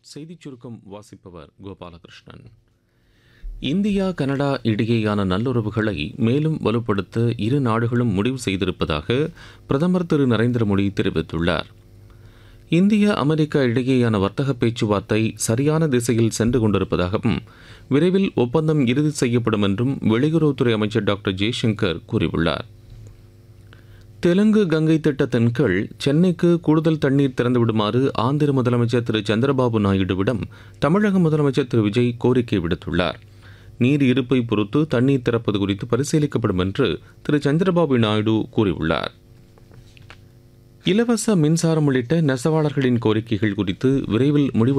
செய்திச் சுருக்கம் வாசிப்பவர் கோபாலகிருஷ்ணன் இந்தியா கனடா இடையேயான நல்லுறவுகளை மேலும் வலுப்படுத்த இரு நாடுகளும் முடிவு செய்திருப்பதாக பிரதமர் திரு நரேந்திர மோடி தெரிவித்துள்ளார் இந்தியா அமெரிக்கா இடையேயான வர்த்தக பேச்சுவார்த்தை சரியான திசையில் சென்று கொண்டிருப்பதாகவும் விரைவில் ஒப்பந்தம் இறுதி செய்யப்படும் என்றும் வெளியுறவுத்துறை அமைச்சர் டாக்டர் ஜெய்சங்கர் கூறியுள்ளார் தெலுங்கு கங்கை திட்டத்தின் கீழ் சென்னைக்கு கூடுதல் தண்ணீர் திறந்துவிடுமாறு ஆந்திர முதலமைச்சர் திரு சந்திரபாபு நாயுடுவிடம் தமிழக முதலமைச்சர் திரு விஜய் கோரிக்கை விடுத்துள்ளார் நீர் இருப்பை பொறுத்து தண்ணீர் திறப்பது குறித்து பரிசீலிக்கப்படும் என்று திரு சந்திரபாபு நாயுடு கூறியுள்ளார் இலவச மின்சாரம் உள்ளிட்ட நெசவாளர்களின் கோரிக்கைகள் குறித்து விரைவில் முடிவு